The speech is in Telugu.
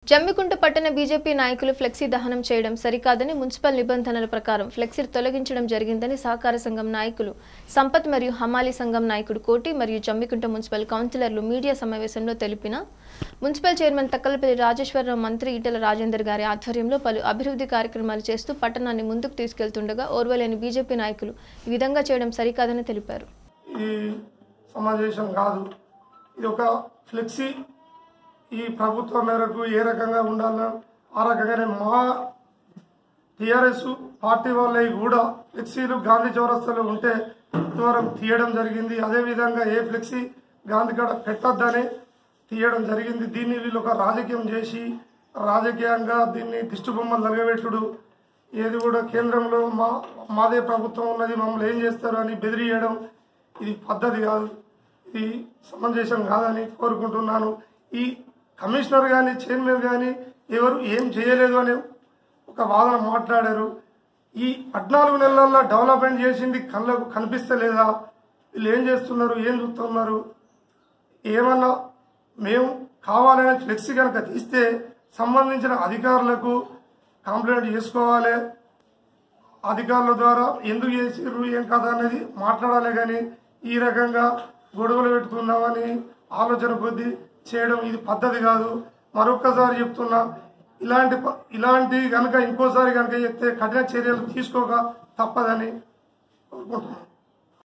జమ్మికుంట పట్టణ బీజేపీ నాయకులు ఫ్లెక్సీ దహనం చేయడం సరికాదని మున్సిపల్ నిబంధనల ప్రకారం ఫ్లెక్సీ తొలగించడం జరిగిందని సహకార సంఘం నాయకులు సంపత్ మరియు హమాలీ సంఘం నాయకుడు కోటి మరియు జమ్మికుంట మున్సిపల్ కౌన్సిలర్లు మీడియా సమావేశంలో తెలిపిన మున్సిపల్ చైర్మన్ తక్కలపల్లి రాజేశ్వరరావు మంత్రి ఈటెల రాజేందర్ గారి ఆధ్వర్యంలో పలు అభివృద్ధి కార్యక్రమాలు చేస్తూ పట్టణాన్ని ముందుకు తీసుకెళ్తుండగా ఓర్వలేని బీజేపీ నాయకులు ఈ విధంగా చేయడం సరికాదని తెలిపారు ఈ సమావేశం కాదు ఇది ఒక ఫ్లెక్సీ ఈ ప్రభుత్వం మేరకు ఏ రకంగా ఉండాలో ఆ రకంగానే మా టిఆర్ఎస్ పార్టీ వాళ్ళవి కూడా ఫ్లెక్సీలు గాంధీ చౌరస్తాలో ఉంటే ఇదివరకు తీయడం జరిగింది అదేవిధంగా ఏ ఫ్లెక్సీ గాంధీ కాడ పెట్టొద్దని తీయడం జరిగింది దీన్ని వీళ్ళు ఒక రాజకీయం చేసి రాజకీయంగా దీన్ని దిష్టి బొమ్మలు తలగబెట్టుడు ఏది కూడా కేంద్రంలో మా మాదే ప్రభుత్వం ఉన్నది మమ్మల్ని ఏం చేస్తారు అని బెదిరియడం ఇది పద్ధతి కాదు ఇది సమంజసం కాదని కోరుకుంటున్నాను ఈ కమిషనర్ కానీ చైర్మన్ కానీ ఎవరు ఏం చేయలేదు అని ఒక వాదన మాట్లాడారు ఈ పద్నాలుగు నెలల్లో డెవలప్మెంట్ చేసింది కళ్ళకు కనిపిస్తలేదా వీళ్ళు ఏం చేస్తున్నారు ఏం చూస్తున్నారు ఏమన్నా మేము కావాలనే ఫ్లెక్సీ కనుక తీస్తే సంబంధించిన అధికారులకు కంప్లైంట్ చేసుకోవాలి అధికారుల ద్వారా ఎందుకు చేసిర్రు ఏం కథ అనేది మాట్లాడాలి కానీ ఈ రకంగా గొడవలు పెట్టుకుందామని ఆలోచన కొద్దీ చేయడం ఇది పద్ధతి కాదు మరొక్కసారి చెప్తున్నా ఇలాంటి ప- ఇలాంటి కనుక ఇంకోసారి కనుక చెప్తే కఠిన చర్యలు తీసుకోక తప్పదని కోరుకుంటున్నాను